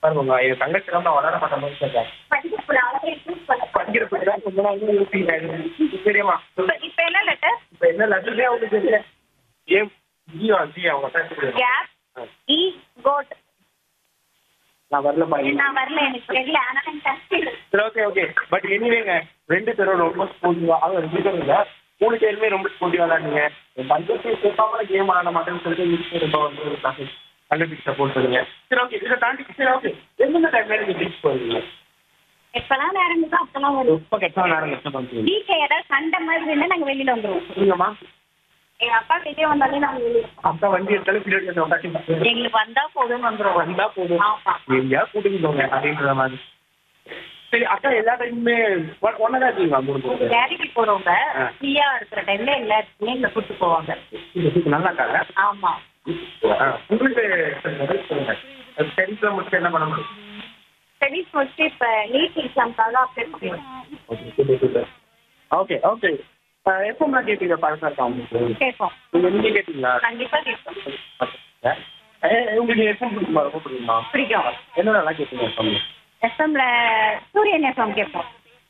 பாருங்க என் தங்கச்சி தான் நான் வளர மாட்டேன் போது சொல்றேன் படிக்கிறதுல அளவே சூஸ் பண்ண படிக்கிறதுக்கு தான் ரொம்ப நாள் ஊட்டிட்டாங்க தெரியுமா இப்ப இப்ப என்ன லெட்டர் இப்போ என்ன லட்சமே அவங்களுக்கு தெரியல ஏன் ஜியோ ஜி அவங்க பேச கேப் இ கோட் நான் வரலப்பா நான் வரல எனக்கு தெரியல ஆனா எனக்கு டச் இல்லை சரி ஓகே ஓகே பட் எனிவேங்க ரெண்டு பேரும் ரொம்ப ஸ்போர்ட்டிவா அவங்க ரெண்டு பேரும் இல்ல மூணு பேருமே ரொம்ப ஸ்போர்ட்டிவா விளாடுங்க என் பஞ்சத்தை சேர்க்காம கேம் ஆட மாட்டேன்னு சொல்லிட்டு வீட்டுக்கு ரொம்ப வந்து ஒரு message கண்டுபிடிச்சு சப்போர்ட் பண்ணுங்க சரி ஓகே இதை தாண்டி சரி ஓகே எந்தெந்த டைம்ல நீங்க பீச் போவீங்க எப்பெல்லாம் நேரம் இருக்கோ அப்பெல்லாம் வரும் ரொம்ப கெட்ட நேரம் கஷ்டம் பண்ணுவீங்க வீட்டுல ஏதாவது சண்டை மாதிரி இருந்தா நாங்க வெளியில வந்துருவோம் நீங்கம்மா எங்க அப்பா வெளியே வந்தாலே நாங்க வெளியே அப்பா வண்டி எடுத்தாலும் பின்னாடி வந்து உட்காந்து எங்களுக்கு வந்தா போதும் வந்துருவோம் வந்தா போதும் ஆமா. எங்கேயா கூட்டிட்டு போங்க அப்படின்ற மாதிரி சரி அக்கா எல்லா டைமுமே ஒன்னதான் இருக்கீங்களா மூணு பேரும் வேலைக்கு போறவங்க ஆ. ஃப்ரீயா இருக்கிற டைம்ல எல்லாருக்குமே எங்களை கூட்டு போவாங்க நல்லா இருக்காங்க ஆமா ஆ, உங்களுக்கு சொல்லுங்க டென்த்ல முடிச்சு என்ன பண்ண முடியும் ஸ்டடிஸ் முடிச்சுட்டு இப்ப நீட் எக்ஸாம்க்காக அப்ளை பண்ணுவோம் ஓகே ஓகே எப்போ கேட்டீங்க பழசா இருக்கா உங்களுக்கு கேட்போம் நீங்க நீங்க கேட்டீங்களா கண்டிப்பா கேட்போம் ஏ, உங்களுக்கு எஃப்எம் பிடிக்குமா ரொம்ப பிடிக்குமா பிடிக்கும் என்ன நல்லா கேட்டீங்க எஃப்எம் எஃப்எம்ல சூரியன் எஃப்எம் கேட்போம்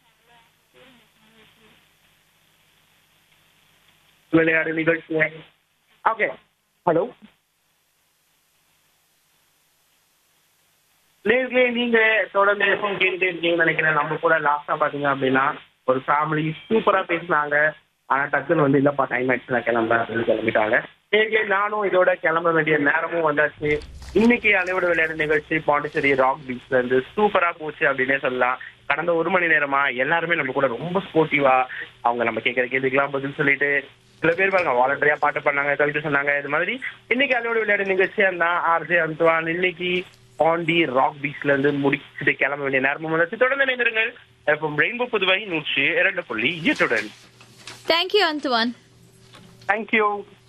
விளையாடு நிகழ்ச்சி ஓகே ஹலோ நேர்களே நீங்க தொடர்ந்து எஃப்எம் கேட்டுட்டே இருக்கீங்கன்னு நினைக்கிறேன் நம்ம கூட லாஸ்டா பாத்தீங்க அப்படின்னா ஒரு ஃபேமிலி சூப்பரா பேசினாங்க ஆனா டக்குன்னு வந்து இல்லப்பா டைம் ஆயிடுச்சு நான் கிளம்புறேன் அப்படின்னு கிளம்பிட்டாங்க நேர்களே நானும் இதோட கிளம்ப வேண்டிய நேரமும் வந்தாச்சு இன்னைக்கு அலையோட விளையாடு நிகழ்ச்சி பாண்டிச்சேரி ராக் பீச்ல இருந்து சூப்பரா போச்சு அப்படின்னே சொல்லலாம் கடந்த ஒரு மணி நேரமா எல்லாருமே நம்ம கூட ரொம்ப ஸ்போர்ட்டிவா அவங்க நம்ம கேட்கிற கேள்விக்கெல்லாம் பதில் சொல்லிட்டு சில பேர் பாருங்க வாலண்டரியா பாட்டு பண்ணாங்க கவிதை சொன்னாங்க இது மாதிரி இன்னைக்கு அலையோட விளையாடு நிகழ்ச்சியா இருந்தா ஆர்ஜே அந்துவான் இன்னைக்கு பாண்டி ராக் பீச்ல இருந்து முடிச்சுட்டு கிளம்ப வேண்டிய நேரமும் வந்தாச்சு தொடர்ந்து இணைந்திருங்கள் இப்போ ரெயின்போ புதுவை நூற்றி இரண்டு புள்ளி எட்டுடன் தேங்க்யூ அந்துவான் தேங்க்யூ